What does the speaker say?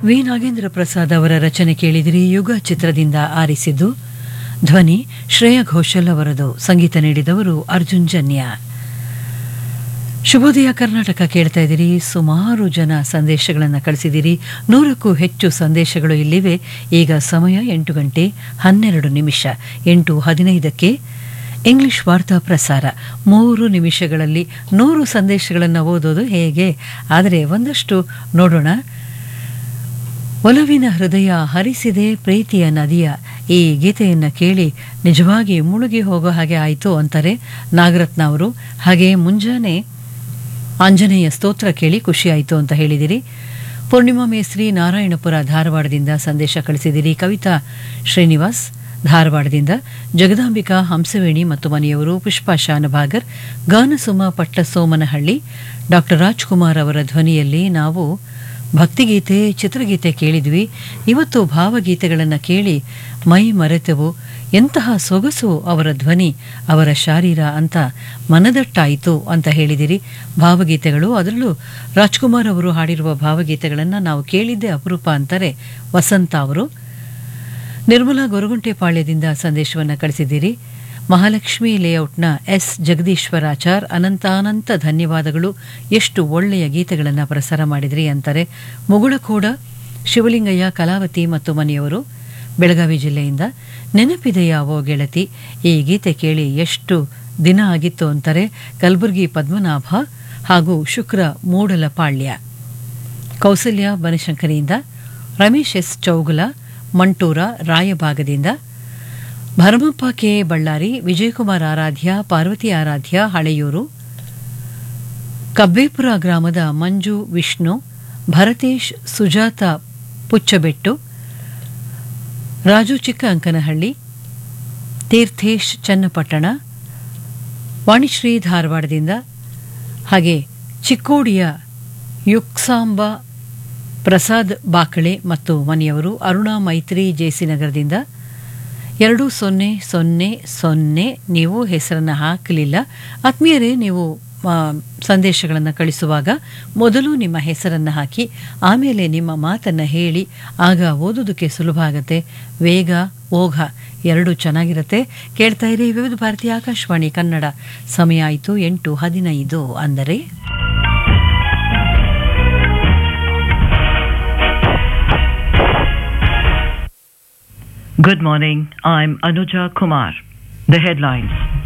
V Nagendra Prasad ಅವರ ರಚನೆ ಕೇಳಿದಿರಿ ಯುಗ ಚಿತ್ರದಿಂದ ಆರಿಸಿದ್ದು ಧ್ವನಿ ಶ್ರೇಯಾ ಘೋಷಲ್ ಅವರದು ಸಂಗೀತ ನೀಡಿದವರು ಅರ್ಜುನ್ ಜನ್ಯ ಶುಭೋದಯ ಕರ್ನಾಟಕ ಕೇಳ್ತಾ ಇದ್ದೀರಿ ಸುಮಾರು ಜನ ಸಂದೇಶಗಳನ್ನು ಕಳಿಸಿದಿರಿ ನೂರಕ್ಕೂ ಹೆಚ್ಚು ಸಂದೇಶಗಳು ಇಲ್ಲಿವೆ ಈಗ ಸಮಯ ಎಂಟು ಗಂಟೆ ಹನ್ನೆರಡು ನಿಮಿಷ ಎಂಟು ಹದಿನೈದಕ್ಕೆ ಇಂಗ್ಲಿಷ್ ವಾರ್ತಾ ಪ್ರಸಾರ ಮೂರು ನಿಮಿಷಗಳಲ್ಲಿ ನೂರು ಸಂದೇಶಗಳನ್ನು ಓದೋದು ಹೇಗೆ ಆದರೆ ಒಂದಷ್ಟು ನೋಡೋಣ ಒಲವಿನ ಹೃದಯ ಹರಿಸಿದೆ ಪ್ರೀತಿಯ ನದಿಯ ಈ ಗೀತೆಯನ್ನು ಕೇಳಿ ನಿಜವಾಗಿ ಮುಳುಗಿ ಹೋಗೋ ಹಾಗೆ ಆಯಿತು ಅಂತಾರೆ ನಾಗರತ್ನ ಅವರು ಹಾಗೆ ಮುಂಜಾನೆ ಆಂಜನೇಯ ಸ್ತೋತ್ರ ಕೇಳಿ ಖುಷಿಯಾಯಿತು ಅಂತ ಹೇಳಿದಿರಿ ಪೂರ್ಣಿಮಾ ಮೇಸ್ತ್ರಿ ನಾರಾಯಣಪುರ ಧಾರವಾಡದಿಂದ ಸಂದೇಶ ಕಳಿಸಿದಿರಿ ಕವಿತಾ ಶ್ರೀನಿವಾಸ್ ಧಾರವಾಡದಿಂದ ಜಗದಾಂಬಿಕಾ ಹಂಸವೇಣಿ ಮತ್ತು ಮನೆಯವರು ಪುಷ್ಪಾ ಶಾನಭಾಗರ್ ಗಾನಸುಮ ಪಟ್ಟಸೋಮನಹಳ್ಳಿ ಡಾಕ್ಟರ್ ರಾಜ್ಕುಮಾರ್ ಅವರ ಧ್ವನಿಯಲ್ಲಿ ನಾವು ಭಕ್ತಿಗೀತೆ ಚಿತ್ರಗೀತೆ ಕೇಳಿದ್ವಿ ಇವತ್ತು ಭಾವಗೀತೆಗಳನ್ನು ಕೇಳಿ ಮೈ ಮರೆತೆವು ಎಂತಹ ಸೊಗಸು ಅವರ ಧ್ವನಿ ಅವರ ಶಾರೀರ ಅಂತ ಮನದಟ್ಟಾಯಿತು ಅಂತ ಹೇಳಿದಿರಿ ಭಾವಗೀತೆಗಳು ಅದರಲ್ಲೂ ರಾಜ್ಕುಮಾರ್ ಅವರು ಹಾಡಿರುವ ಭಾವಗೀತೆಗಳನ್ನು ನಾವು ಕೇಳಿದ್ದೇ ಅಪರೂಪ ಅಂತಾರೆ ವಸಂತ ಅವರು ನಿರ್ಮಲಾ ಗೊರಗುಂಟೆಪಾಳ್ಯದಿಂದ ಸಂದೇಶವನ್ನು ಕಳಿಸಿದ್ದೀರಿ ಮಹಾಲಕ್ಷ್ಮಿ ಲೇಔಟ್ನ ಎಸ್ ಜಗದೀಶ್ವರಾಚಾರ್ ಅನಂತಾನಂತ ಧನ್ಯವಾದಗಳು ಎಷ್ಟು ಒಳ್ಳೆಯ ಗೀತೆಗಳನ್ನು ಪ್ರಸಾರ ಮಾಡಿದ್ರಿ ಅಂತಾರೆ ಮುಗುಳಕೋಡ ಶಿವಲಿಂಗಯ್ಯ ಕಲಾವತಿ ಮತ್ತು ಮನೆಯವರು ಬೆಳಗಾವಿ ಜಿಲ್ಲೆಯಿಂದ ನೆನಪಿದೆಯಾವೋ ಗೆಳತಿ ಈ ಗೀತೆ ಕೇಳಿ ಎಷ್ಟು ದಿನ ಆಗಿತ್ತು ಅಂತಾರೆ ಕಲಬುರಗಿ ಪದ್ಮನಾಭ ಹಾಗೂ ಶುಕ್ರ ಮೂಡಲಪಾಳ್ಯ ಕೌಸಲ್ಯ ಬನಶಂಕರಿಯಿಂದ ರಮೇಶ್ ಎಸ್ ಚೌಗುಲ ಮಂಟೂರ ರಾಯಭಾಗದಿಂದ ಭರಮಪ್ಪ ಕೆ ಬಳ್ಳಾರಿ ವಿಜಯಕುಮಾರ್ ಆರಾಧ್ಯ ಪಾರ್ವತಿ ಆರಾಧ್ಯ ಹಳೆಯೂರು ಕಬ್ಬೇಪುರ ಗ್ರಾಮದ ಮಂಜು ವಿಷ್ಣು ಭರತೇಶ್ ಸುಜಾತ ಪುಚ್ಚಬೆಟ್ಟು ರಾಜು ಚಿಕ್ಕ ಅಂಕನಹಳ್ಳಿ ತೀರ್ಥೇಶ್ ಚನ್ನಪಟ್ಟಣ ವಾಣಿಶ್ರೀ ಧಾರವಾಡದಿಂದ ಹಾಗೆ ಚಿಕ್ಕೋಡಿಯ ಯುಕ್ಸಾಂಬ ಪ್ರಸಾದ್ ಬಾಕಳೆ ಮತ್ತು ಮನೆಯವರು ಅರುಣಾ ಮೈತ್ರಿ ಜೆಸಿನಗರದಿಂದ ಎರಡು ಸೊನ್ನೆ ಸೊನ್ನೆ ಸೊನ್ನೆ ನೀವು ಹೆಸರನ್ನು ಹಾಕಲಿಲ್ಲ ಆತ್ಮೀಯರೇ ನೀವು ಸಂದೇಶಗಳನ್ನು ಕಳಿಸುವಾಗ ಮೊದಲು ನಿಮ್ಮ ಹೆಸರನ್ನು ಹಾಕಿ ಆಮೇಲೆ ನಿಮ್ಮ ಮಾತನ್ನು ಹೇಳಿ ಆಗ ಓದೋದಕ್ಕೆ ಸುಲಭ ಆಗುತ್ತೆ ವೇಗ ಓಘ ಎರಡು ಚೆನ್ನಾಗಿರುತ್ತೆ ಕೇಳ್ತಾ ಇರಿ ವಿವಿಧ ಭಾರತೀಯ ಆಕಾಶವಾಣಿ ಕನ್ನಡ ಸಮಯ ಆಯಿತು ಎಂಟು ಹದಿನೈದು ಅಂದರೆ Good morning. I'm Anuja Kumar. The headlines.